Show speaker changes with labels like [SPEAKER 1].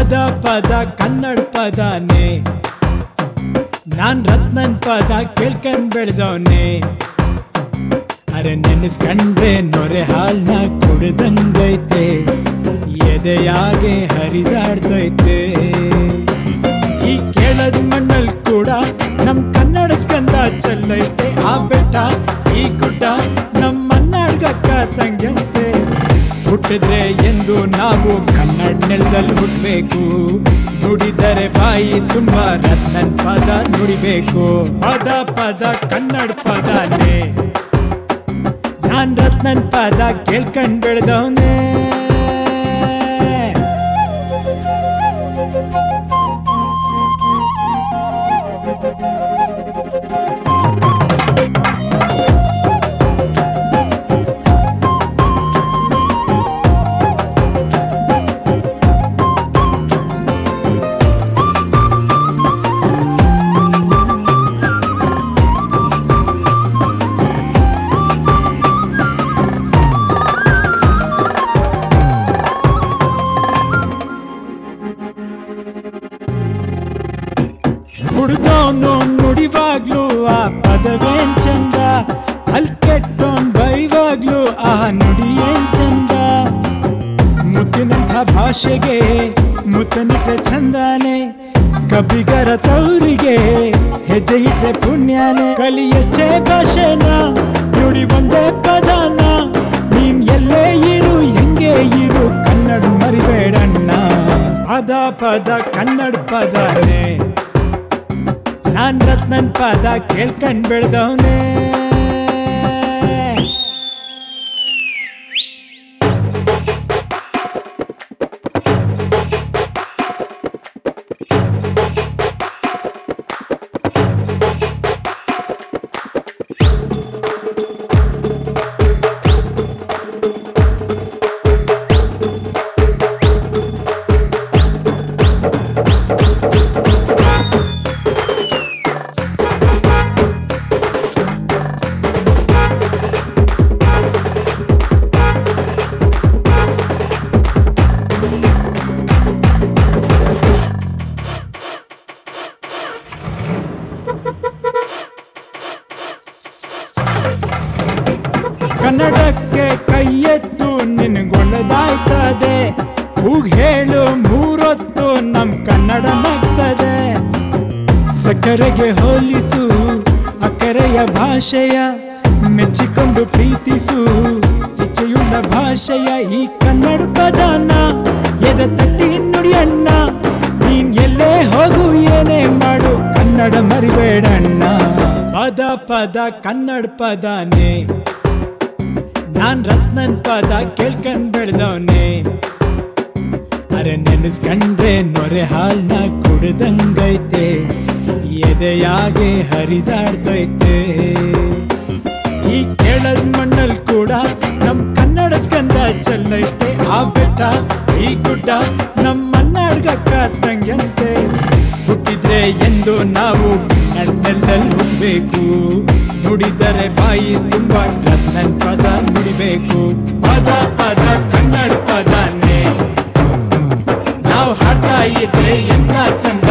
[SPEAKER 1] ಪದ ಪದ ಕನ್ನಡ ಪದನೇ ನಾನ್ ರತ್ನನ್ ಪದ ಕೇಳ್ಕೊಂಡ್ ಬೆಳೆದವನೇ ಅರೆ ನೆನೆಸ್ಕಂಡ್ರೆ ನೊರೆ ಹಾಲ್ನ ಕುಡ್ದಂಗೈತೆ ಎದೆಯಾಗೆ ಹರಿದಾಡ್ತೈತೆ ಈ ಕೇಳದ್ ಮಣ್ಣಲ್ ಕೂಡ ನಮ್ ಕನ್ನಡದ ಕಂದ ಚೆಲ್ಲೈತೆ ಆ ಬೆಟ್ಟ ಈ ಗುಡ್ಡ ನಮ್ ಮನ್ನಾಡ್ಗಕ್ಕ ತಂಗ್ಯಂತೆ ಹುಟ್ಟಿದ್ರೆ ಎಂದು ನಾವು ಕನ್ನಡ ನೆಲದಲ್ಲಿ ಹುಟ್ಟಬೇಕು ನುಡಿದರೆ ಬಾಯಿ ತುಂಬಾ ರತ್ನನ್ ಪದ ನುಡಿಬೇಕು ಪದ ಪದ ಕನ್ನಡ ಪದನೇ ನಾನ್ ರತ್ನನ್ ಪದ ಕೇಳ್ಕೊಂಡ್ ಬೆಳೆದವನೇ ಕುಡ್ದವನು ನುಡಿವಾಗ್ಲು ಆ ಪದವೇನ್ ಚಂದ ಅಲ್ ಕೆಟ್ಟೋನ್ ಬೈವಾಗ್ಲು ಆ ನುಡಿ ಏನ್ ಚಂದ ಮುತ್ತಿನಂಥ ಭಾಷೆಗೆ ಮುತ್ತನಿಟ್ರೆ ಚಂದಾನೆ ಕಬ್ಬಿಗರ ತೌರಿಗೆ ಹೆಜ್ಜೆ ಇಟ್ರೆ ಪುಣ್ಯನೇ ಕಲಿಯಷ್ಟೇ ಭಾಷೆನ ನುಡಿ ಒಂದೇ ಪದನ ನೀನ್ ಎಲ್ಲೇ ಇರು ಹೆಂಗೆ ಇರು ಕನ್ನಡ ಮರಿಬೇಡಣ್ಣ ಪದ ಪದ ಕನ್ನಡ ಪದನೇ ನಾನ್ ರತ್ನನ್ ಪದ ಕೇಳ್ಕೊಂಡ್ ಬೆಳೆದವನೇ ಕನ್ನಡಕ್ಕೆ ಕೈ ಎತ್ತು ನಿನಗೊಳ್ಳದಾಯ್ತದೆ ಹೂಗ್ ಹೇಳು ಮೂರೊತ್ತು ನಮ್ ಕನ್ನಡ ನಗ್ತದೆ ಸಕ್ಕರೆಗೆ ಹೋಲಿಸು ಅಕ್ಕರೆಯ ಭಾಷೆಯ ಮೆಚ್ಚಿಕೊಂಡು ಪ್ರೀತಿಸು ಇಚ್ಛೆಯುಳ್ಳ ಭಾಷೆಯ ಈ ಕನ್ನಡ ಪದನ ಎದ ತಟ್ಟಿ ನುಡಿಯಣ್ಣ ನೀನ್ ಎಲ್ಲೇ ಹೋಗು ಏನೇ ಮಾಡು ಕನ್ನಡ ಮರಿಬೇಡಣ್ಣ ಪದ ಪದ ಕನ್ನಡ ಪದನೇ ನಾನ್ ರತ್ನನ್ ಪದ ಕೇಳ್ಕೊಂಡ್ ಬೆಳೆದವನೇ ಅರೆ ನೆನೆಸ್ಕಂಡ್ರೆ ನೊರೆ ಹಾಲ್ನ ಕುಡ್ದಂಗೈತೆ ಎದೆಯಾಗೆ ಹರಿದಾಡ್ತೈತೆ ಈ ಕೇಳದ್ ಮಣ್ಣಲ್ ಕೂಡ ನಮ್ ಕನ್ನಡದ ಕಂದ ಚೆಲ್ಲೈತೆ ಆ ಬೆಟ್ಟ ಈ ಗುಡ್ಡ ನಮ್ ಮನ್ನಾಡ್ಗಕ್ಕ ತಂಗ್ಯಂತೆ ಹುಟ್ಟಿದ್ರೆ ಎಂದು ನಾವು ಕನ್ನಡದಲ್ಲಿ ಹುಟ್ಟಬೇಕು ನುಡಿದರೆ ಬಾಯಿ ತುಂಬಾ ರತ್ನನ್ ಪದ ನುಡಿಬೇಕು ಪದ ಪದ ಕನ್ನಡ ಪದನೇ ನಾವು ಹಾಡ್ತಾ ಇದ್ರೆ ಎಂತ ಚಂದ